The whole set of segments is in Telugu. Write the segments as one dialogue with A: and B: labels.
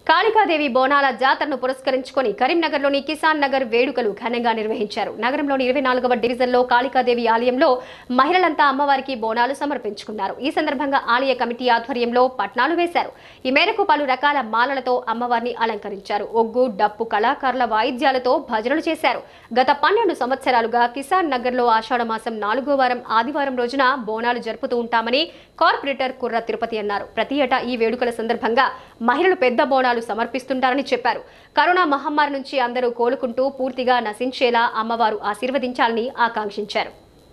A: కాళికాదేవి బోనాల జాతరను పురస్కరించుకొని కరీంనగర్లోని కిసాన్ నగర్ వేడుకలు ఘనంగా నిర్వహించారు నగరంలోని ఇరవై నాలుగవ డివిజన్లో కాళికాదేవి ఆలయంలో మహిళలంతా అమ్మవారికి బోనాలు సమర్పించుకున్నారు ఈ సందర్భంగా ఆలయ కమిటీ ఆధ్వర్యంలో పట్నాలు వేశారు ఈ మేరకు పలు రకాల మాలలతో అమ్మవారిని అలంకరించారు ఒగ్గు డప్పు కళాకారుల వాయిద్యాలతో భజనలు చేశారు గత పన్నెండు సంవత్సరాలుగా కిసాన్ నగర్లో ఆషాఢ మాసం నాలుగో వారం ఆదివారం రోజున బోనాలు జరుపుతూ ఉంటామని కార్పొరేటర్ కుర్ర తిరుపతి అన్నారు ప్రతి ఏటా ఈ వేడుకల సందర్భంగా మహిళలు పెద్ద బోనాలు సమర్పిస్తుంటారని చెప్పారు కరోనా మహమ్మారి నుంచి అందరూ కోలుకుంటూ పూర్తిగా నశించేలా అమ్మవారు ఆశీర్వదించాలని ఆకాంక్షించారు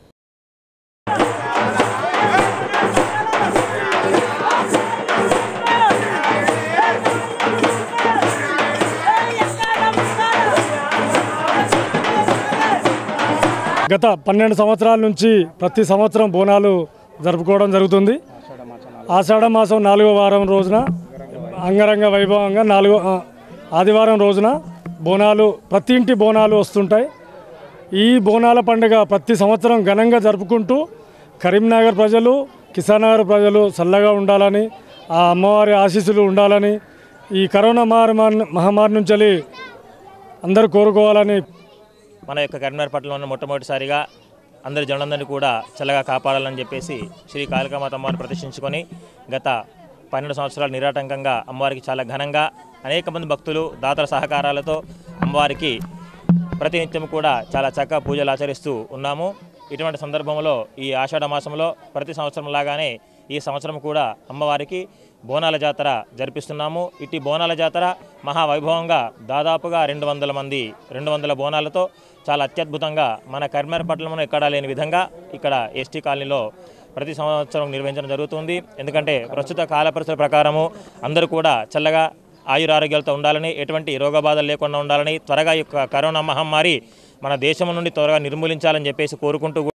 B: గత పన్నెండు సంవత్సరాల నుంచి ప్రతి సంవత్సరం బోనాలు జరుపుకోవడం జరుగుతుంది ఆషాఢ మాసం నాలుగో వారం రోజున అంగరంగ వైభవంగా నాలుగో ఆ, ఆదివారం రోజున బోనాలు ప్రతి ఇంటి బోనాలు వస్తుంటాయి ఈ బోనాల పండుగ ప్రతి సంవత్సరం ఘనంగా జరుపుకుంటూ కరీంనగర్ ప్రజలు కిసానగర్ ప్రజలు చల్లగా ఉండాలని ఆ అమ్మవారి ఆశీస్సులు ఉండాలని ఈ కరోనా మహమ్మారి మహమ్మారి నుంచి అందరూ కోరుకోవాలని
C: మన యొక్క కరీంనగర్ పట్టణంలో మొట్టమొదటిసారిగా అందరి జనులందరినీ కూడా చల్లగా కాపాడాలని చెప్పేసి శ్రీ కాళికామాత అమ్మవారిని ప్రతిష్ఠించుకొని గత పన్నెండు సంవత్సరాలు నిరాటంకంగా అమ్మవారికి చాలా ఘనంగా అనేక మంది భక్తులు దాతల సహకారాలతో అమ్మవారికి ప్రతినిత్యం కూడా చాలా చక్కగా పూజలు ఆచరిస్తూ ఉన్నాము ఇటువంటి సందర్భంలో ఈ ఆషాఢ మాసంలో ప్రతి సంవత్సరం లాగానే ఈ సంవత్సరం కూడా అమ్మవారికి బోనాల జాతర జరిపిస్తున్నాము ఇటు బోనాల జాతర మహావైభవంగా దాదాపుగా రెండు వందల మంది రెండు వందల బోనాలతో చాలా అత్యద్భుతంగా మన కరీంనగర్ పట్టణంలో ఎక్కడా లేని విధంగా ఇక్కడ ఎస్టీ కాలనీలో ప్రతి సంవత్సరం నిర్వహించడం జరుగుతుంది ఎందుకంటే ప్రస్తుత కాల పరిస్థితుల ప్రకారము అందరూ కూడా చల్లగా ఆయురారోగ్యాలతో ఉండాలని ఎటువంటి రోగబాధలు లేకుండా ఉండాలని త్వరగా ఈ యొక్క కరోనా మహమ్మారి మన దేశం నుండి త్వరగా నిర్మూలించాలని చెప్పేసి కోరుకుంటూ